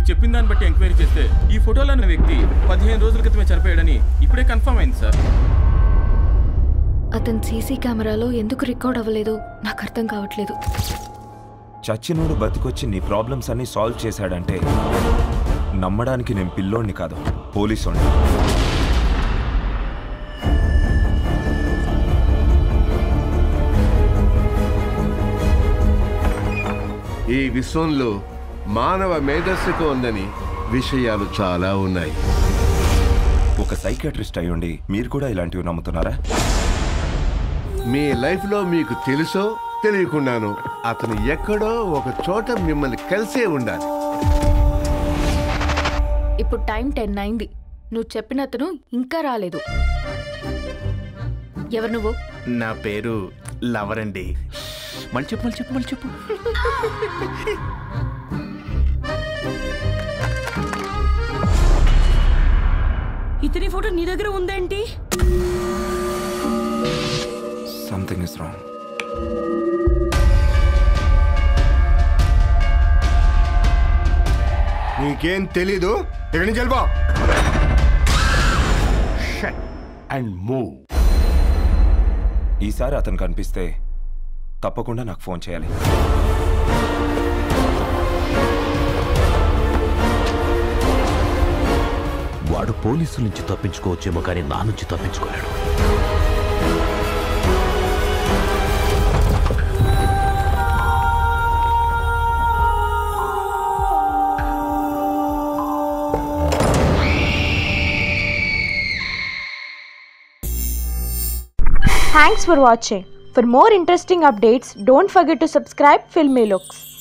మీరు చెప్పిన దాన్ని బట్టి ఎంక్వైరీ చేస్తే ఈ ఫోటోలో ఉన్న వ్యక్తి పదిహేను రోజుల క్రితమే చనిపోయాడని ఇప్పుడే కన్ఫర్మ్ అయింది సార్ అతని సీసీ కెమెరాలో ఎందుకు రికార్డ్ అవ్వలేదు నాకు అర్థం కావట్లేదు చచ్చినోడు బతికొచ్చి నీ ప్రాబ్లమ్స్ అన్ని సాల్వ్ చేశాడంటే నమ్మడానికి నేను పిల్లోడిని కాదు పోలీసోడిని ఈ విశ్వంలో మానవ మేధస్సుకు ఉందని విషయాలు చాలా ఉన్నాయి ఒక సైకాట్రిస్ట్ అయ్యుండి మీరు కూడా ఇలాంటివి నమ్ముతున్నారా మీ లైఫ్లో మీకు తెలుసో తెలియకుండాను అతను ఎక్కడో ఒక చోట మిమ్మల్ని కలిసే ఉండాలి ఇప్పుడు టైం టెన్ అయింది నువ్వు చెప్పిన అతను ఇంకా రాలేదు ఎవరు నువ్వు నా పేరు లవర్ అండి మళ్ళీ చెప్పు మళ్ళీ చెప్పు మళ్ళీ చెప్పు ఇతని ఫోటో నీ దగ్గర ఉందేంటి సంథింగ్ ఇస్ రాంగ్ నీకేం తెలీదు ఇక్కడి నుంచి వెళ్ళిపో అండ్ మూవ్ ఈసారి అతను కనిపిస్తే తప్పకుండా నాకు ఫోన్ చేయాలి వాడు పోలీసుల నుంచి తప్పించుకోవచ్చేమో కానీ నా నుంచి తప్పించుకోలేడు Thanks for watching. For more interesting updates, don't forget to subscribe Filmy Looks.